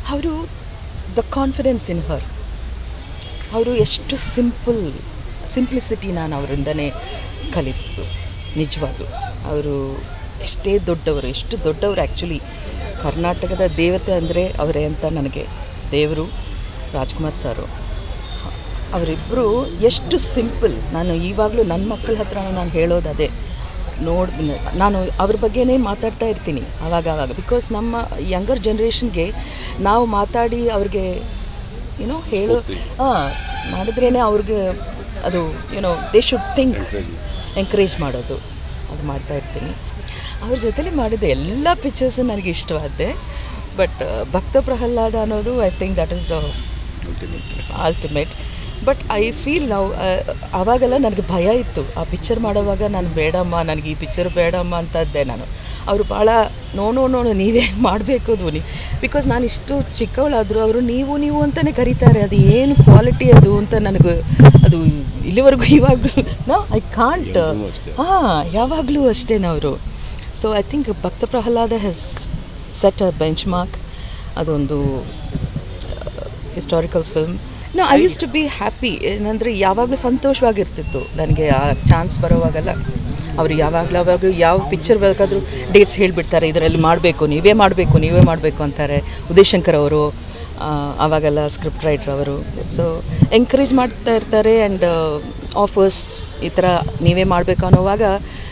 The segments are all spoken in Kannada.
ಅವರು ದ ಕಾನ್ಫಿಡೆನ್ಸ್ ಇನ್ ಹರ್ ಅವರು ಎಷ್ಟು ಸಿಂಪಲ್ ಸಿಂಪ್ಲಿಸಿಟಿ ನಾನು ಅವರಿಂದನೇ ಕಲಿತು ನಿಜವಾಗ್ಲು ಅವರು ಎಷ್ಟೇ ದೊಡ್ಡವರು ಎಷ್ಟು ದೊಡ್ಡವರು ಆ್ಯಕ್ಚುಲಿ ಕರ್ನಾಟಕದ ದೇವತೆ ಅಂದರೆ ಅವರೇ ಅಂತ ನನಗೆ ದೇವರು ರಾಜ್ಕುಮಾರ್ ಸರು ಅವರಿಬ್ಬರು ಎಷ್ಟು ಸಿಂಪಲ್ ನಾನು ಇವಾಗಲೂ ನನ್ನ ಮಕ್ಕಳ ಹತ್ರ ನಾನು ಹೇಳೋದು ಅದೇ ನೋಡಿ ನಾನು ಅವ್ರ ಬಗ್ಗೆನೇ ಮಾತಾಡ್ತಾ ಇರ್ತೀನಿ ಆವಾಗ ಆವಾಗ ಬಿಕಾಸ್ ನಮ್ಮ ಯಂಗರ್ ಜನ್ರೇಷನ್ಗೆ ನಾವು ಮಾತಾಡಿ ಅವ್ರಿಗೆ ಏನೋ ಹೇಳೋ ಹಾಂ ಮಾಡಿದ್ರೇ ಅವ್ರಿಗೆ ಅದು ಏನೋ ದೇ ಶುಡ್ ಥಿಂಕ್ ಎಂಕರೇಜ್ ಮಾಡೋದು ಅದು ಮಾಡ್ತಾ ಇರ್ತೀನಿ ಅವ್ರ ಜೊತೆಲಿ ಮಾಡಿದ ಎಲ್ಲ ಪಿಕ್ಚರ್ಸ್ ನನಗೆ ಇಷ್ಟವಾದ್ದೆ ಬಟ್ ಭಕ್ತ ಪ್ರಹ್ಲಾದ ಅನ್ನೋದು I think that is the ultimate but I feel ನಾವು ಆವಾಗೆಲ್ಲ ನನಗೆ ಭಯ ಇತ್ತು ಆ ಪಿಕ್ಚರ್ ಮಾಡೋವಾಗ ನಾನು ಬೇಡಮ್ಮ ನನಗೆ ಈ ಪಿಕ್ಚರ್ ಬೇಡಮ್ಮ ಅಂತದ್ದೆ ನಾನು ಅವರು ಭಾಳ ನೋ ನೋ ನೋ ನೀವೇ ಮಾಡಬೇಕು ಧ್ವನಿ ಬಿಕಾಸ್ ನಾನು ಇಷ್ಟು ಚಿಕ್ಕವಳಾದರೂ ಅವರು ನೀವು ನೀವು ಅಂತಲೇ ಕರೀತಾರೆ ಅದು ಏನು ಕ್ವಾಲಿಟಿ ಅದು ಅಂತ ನನಗೆ ಅದು ಇಲ್ಲಿವರೆಗೂ ಇವಾಗಲೂ ನೋ ಐ ಕಾಂಟ್ ಹಾಂ ಯಾವಾಗಲೂ ಅಷ್ಟೇ ಅವರು so I think Bhakta Prahlada has set a benchmark ಅದೊಂದು historical film no I used to be happy ಏನಂದರೆ ಯಾವಾಗಲೂ ಸಂತೋಷವಾಗಿರ್ತಿತ್ತು ನನಗೆ ಆ ಚಾನ್ಸ್ ಬರೋವಾಗೆಲ್ಲ ಅವರು ಯಾವಾಗಲೂ ಅವಾಗ ಯಾವ ಪಿಕ್ಚರ್ ಬೇಕಾದರೂ ಡೇಟ್ಸ್ ಹೇಳಿಬಿಡ್ತಾರೆ ಇದರಲ್ಲಿ ಮಾಡಬೇಕು ನೀವೇ ಮಾಡಬೇಕು ನೀವೇ ಮಾಡಬೇಕು ಅಂತಾರೆ ಉದಯ್ ಶಂಕರ್ ಅವರು ಆವಾಗೆಲ್ಲ ಸ್ಕ್ರಿಪ್ಟ್ ರೈಟ್ರ್ ಅವರು ಸೊ ಎಂಕರೇಜ್ ಮಾಡ್ತಾ ಇರ್ತಾರೆ ಆ್ಯಂಡ್ ಆಫರ್ಸ್ ಈ ಥರ ನೀವೇ ಮಾಡಬೇಕು ಅನ್ನೋವಾಗ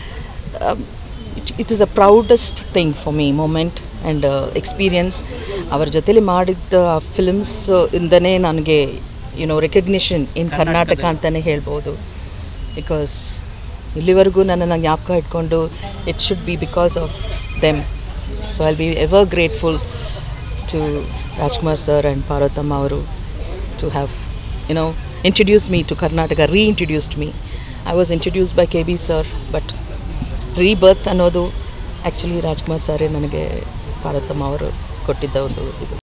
it is a proudest thing for me moment and experience ಅವ್ರ ಜೊತೆಲಿ ಮಾಡಿದ್ದ ಫಿಲ್ಮ್ಸ್ ಇಂದನೇ ನನಗೆ ಯುನೋ ರೆಕಗ್ನಿಷನ್ ಇನ್ ಕರ್ನಾಟಕ ಅಂತಲೇ ಹೇಳ್ಬೋದು ಬಿಕಾಸ್ ಇಲ್ಲಿವರೆಗೂ ನನ್ನನ್ನು ಜ್ಞಾಪಕ ಇಟ್ಕೊಂಡು it should be because of them so I'll be ever grateful to Rajkumar sir and Parvathamma ಅವರು to have you know introduce me to Karnataka reintroduced me I was introduced by K B sir but rebirth ಅನ್ನೋದು ಆ್ಯಕ್ಚುಲಿ ರಾಜ್ಕುಮಾರ್ ಸರೇ ನನಗೆ ಪಾರ್ವತಮ್ಮ ಅವರು ಕೊಟ್ಟಿದ್ದ ಒಂದು ಇದು